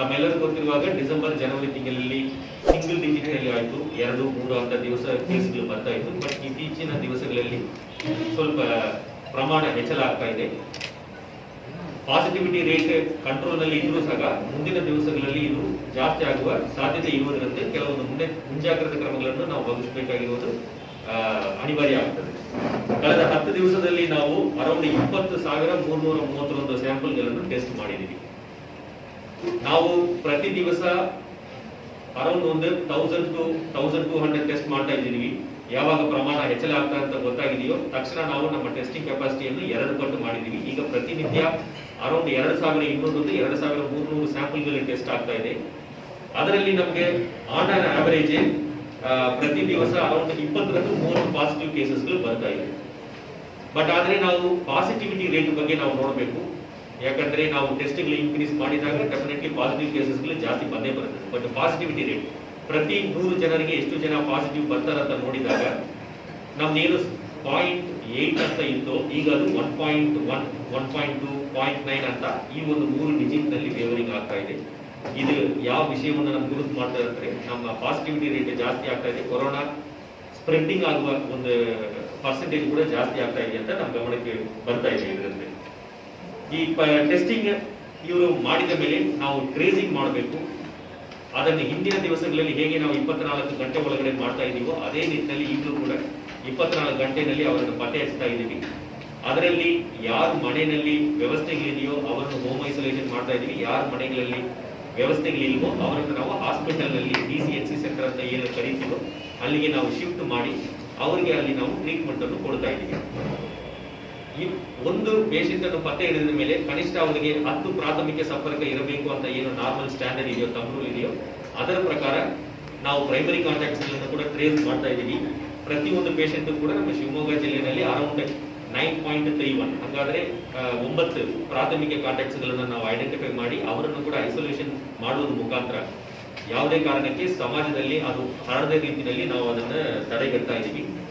ತಮ್ಮೆಲ್ಲರಿಗೂ ಗೊತ್ತಿರುವಾಗ ಡಿಸೆಂಬರ್ ಜನವರಿ ತಿಂಗಳಲ್ಲಿ single digit ಅಲ್ಲಿ ಆಯ್ತು ಎರಡು ಮೂರು ಅಂತ ದಿವಸ ಕೇಸ್ಗಳು ಬರ್ತಾ ಇತ್ತು ಬಟ್ ಇತ್ತೀಚಿನ ದಿವಸಗಳಲ್ಲಿ ಸ್ವಲ್ಪ ಪ್ರಮಾಣ ಹೆಚ್ಚಳ ಆಗ್ತಾ ಇದೆ ಪಾಸಿಟಿವಿಟಿ ರೇಟ್ ಕಂಟ್ರೋಲ್ ನಲ್ಲಿ ಇದ್ರೂ ಸಹ ಮುಂದಿನ ದಿವಸಗಳಲ್ಲಿ ಇದು ಜಾಸ್ತಿ ಆಗುವ ಸಾಧ್ಯತೆ ಇರುವುದರಂತೆ ಕೆಲವೊಂದು ಮುಂದೆ ಮುಂಜಾಗ್ರತಾ ಕ್ರಮಗಳನ್ನು ನಾವು ವಹಿಸಬೇಕಾಗಿರುವುದು ಆ, ಅನಿವಾರ್ಯ ಆಗ್ತದೆ ಕಳೆದ ಹತ್ತು ದಿವಸದಲ್ಲಿ ನಾವು ಅರೌಂಡ್ ಇಪ್ಪತ್ತು ಸಾವಿರ ಮೂರ್ನೂರ ಮೂವತ್ತೊಂದು ಸ್ಯಾಂಪಲ್ಗಳನ್ನು ಟೆಸ್ಟ್ ಮಾಡಿದ್ದೀವಿ ನಾವು ಪ್ರತಿ ದಿವಸ ಅರೌಂಡ್ ಒಂದು thousand two thousand two hundred test ಮಾಡ್ತಾ ಇದ್ದೀವಿ ಯಾವಾಗ ಪ್ರಮಾಣ ಹೆಚ್ಚಳ ಆಗ್ತಾ ಅಂತ ಗೊತ್ತಾಗಿದೆಯೋ ತಕ್ಷಣ ನಾವು ನಮ್ಮ ಟೆಸ್ಟಿಂಗ್ ಕೆಪಾಸಿಟಿಯನ್ನು ಎರಡು ಪಟ್ಟು ಮಾಡಿದ್ದೀವಿ ಈಗ ಪ್ರತಿನಿತ್ಯ ಅರೌಂಡ್ ಎರಡು ಸಾವಿರ ಇನ್ನೂರೊಂದು ಎರಡು ಸಾವಿರ ಮೂರ್ನೂರು ಸ್ಯಾಂಪಲ್ಗಳು ಟೆಸ್ಟ್ ಆಗ್ತಾ ಇದೆ ಅದರಲ್ಲಿ ನಮಗೆ ಆನ್ ಆನ್ ಆವರೇಜ್ ಪ್ರತಿ ದಿವಸ ಅರೌಂಡ್ ಇಪ್ಪತ್ತರಿಂದ ಮೂವತ್ತು ಪಾಸಿಟಿವ್ ಕೇಸಸ್ಗಳು ಬರ್ತಾ ಇದೆ ಬಟ್ ಆದ್ರೆ ನಾವು ಪಾಸಿಟಿವಿಟಿ ರೇಟ್ ಬಗ್ಗೆ ನಾವು ನೋಡಬೇಕು ಯಾಕಂದ್ರೆ ನಾವು ಟೆಸ್ಟ್ಗಳು ಇನ್ಕ್ರೀಸ್ ಮಾಡಿದಾಗ ಡೆಫಿನೆಟ್ಲಿ ಪಾಸಿಟಿವ್ ಕೇಸಸ್ಗಳು ಜಾಸ್ತಿ ಬಂದೇ ಬರುತ್ತೆ ಬಟ್ ಪಾಸಿಟಿವಿಟಿ ರೇಟ್ ಪ್ರತಿ ನೂರು ಜನರಿಗೆ ಎಷ್ಟು ಜನ ಪಾಸಿಟಿವ್ ಬರ್ತಾರಂತ ನೋಡಿದಾಗ ನಮ್ದೇನು ಪಾಯಿಂಟ್ ಏಟ್ ಅಂತ ಇತ್ತು ಈಗ ಅದು one point one one point two point nine ಅಂತ ಈ ಒಂದು ಮೂರು ಡಿಜಿಟ್ ನಲ್ಲಿ ವೇವರಿಂಗ್ ಆಗ್ತಾ ಇದೆ ಇದು ಯಾವ ವಿಷಯವನ್ನು ನಮ್ಗೆ ಗುರುತು ಮಾಡ್ತಾ ಇರ್ತಾರೆ ನಮ್ಮ ಪಾಸಿಟಿವಿಟಿ ರೇಟ್ ಜಾಸ್ತಿ ಆಗ್ತಾ ಇದೆ ಕೊರೋನಾ ಸ್ಪ್ರೆಡ್ಡಿಂಗ್ ಆಗುವ ಒಂದು ಪರ್ಸೆಂಟೇಜ್ ಕೂಡ ಜಾಸ್ತಿ ಆಗ್ತಾ ಇದೆ ಅಂತ ನಮ್ಮ ಗಮನಕ್ಕೆ ಬರ್ತಾ ಇದೆ ಇದರಲ್ಲಿ ಈ ಟೆಸ್ಟಿಂಗ್ ಇವರು ಮಾಡಿದ ಮೇಲೆ ನಾವು ಟ್ರೇಸಿಂಗ್ ಮಾಡಬೇಕು ಅದನ್ನು ಹಿಂದಿನ ದಿವಸಗಳಲ್ಲಿ ಹೇಗೆ ನಾವು ಇಪ್ಪತ್ನಾಲ್ಕು ಗಂಟೆ ಒಳಗಡೆ ಮಾಡ್ತಾ ಇದೀವೋ ಅದೇ ನಿಟ್ಟಿನಲ್ಲಿ ಈಗಲೂ ಕೂಡ ಇಪ್ಪತ್ನಾಲ್ಕು ಗಂಟೆನಲ್ಲಿ ಅವರನ್ನು ಪತ್ತೆ ಹಚ್ತಾ ಇದ್ದೀವಿ ಅದರಲ್ಲಿ ಯಾರ ಮನೆಯಲ್ಲಿ ವ್ಯವಸ್ಥೆಗಳಿದೆಯೋ ಅವರನ್ನು ಹೋಮ್ ಐಸೋಲೇಷನ್ ಮಾಡ್ತಾ ಇದೀವಿ ಯಾರ ಮನೆಗಳಲ್ಲಿ ವ್ಯವಸ್ಥೆಗಳಿಲ್ವೋ ಅವರನ್ನು ನಾವು ಹಾಸ್ಪಿಟಲ್ ನಲ್ಲಿ D C H C center ಅಂತ ಏನು ಕರಿತೀವೋ ಅಲ್ಲಿಗೆ ನಾವು ಶಿಫ್ಟ್ ಮಾಡಿ ಅವರಿಗೆ ಅಲ್ಲಿ ನಾವು ಟ್ರೀಟ್ಮೆಂಟ್ ಅನ್ನು ಕೊಡ್ತಾ ಇದ್ದೀವಿ ಈ ಒಂದು ಪೇಷಂಟ್ ಅನ್ನು ಪತ್ತೆ ಹಿಡಿದ ಮೇಲೆ ಕನಿಷ್ಠ ಅವರಿಗೆ ಹತ್ತು ಪ್ರಾಥಮಿಕ ಸಂಪರ್ಕ ಇರಬೇಕು ಅಂತ ಏನು ನಾರ್ಮಲ್ ಸ್ಟ್ಯಾಂಡರ್ಡ್ ಇದೆಯೋ ತಮ್ಮ ರೂಲ್ ಇದೆಯೋ ಅದರ ಪ್ರಕಾರ ನಾವು ಪ್ರೈಮರಿ ಕಾಂಟ್ಯಾಕ್ಟ್ಸ್ ಗಳನ್ನು ಕೂಡ ಟ್ರೇಸ್ ಮಾಡ್ತಾ ಇದ್ದೀವಿ ಪ್ರತಿಯೊಂದು ಪೇಷಂಟ್ ಕೂಡ ನಮ್ಮ ಶಿವಮೊಗ್ಗ ಜಿಲ್ಲೆಯಲ್ಲಿ around nine point three one ಹಾಗಾದ್ರೆ ಆ, ಒಂಬತ್ತು ಪ್ರಾಥಮಿಕ ಕಾಂಟ್ಯಾಕ್ಟ್ಸ್ ಗಳನ್ನ ನಾವು ಐಡೆಂಟಿಫೈ ಮಾಡಿ ಅವರನ್ನು ಕೂಡ ಐಸೋಲೇಷನ್ ಮಾಡುವುದ್ರ ಮುಖಾಂತರ ಯಾವುದೇ ಕಾರಣಕ್ಕೆ ಸಮಾಜದಲ್ಲಿ ಅದು ಹರಡದ ರೀತಿಯಲ್ಲಿ ನಾವು ಅದನ್ನ ತಡೆಗಟ್ತಾ ಇದ್ದೀವಿ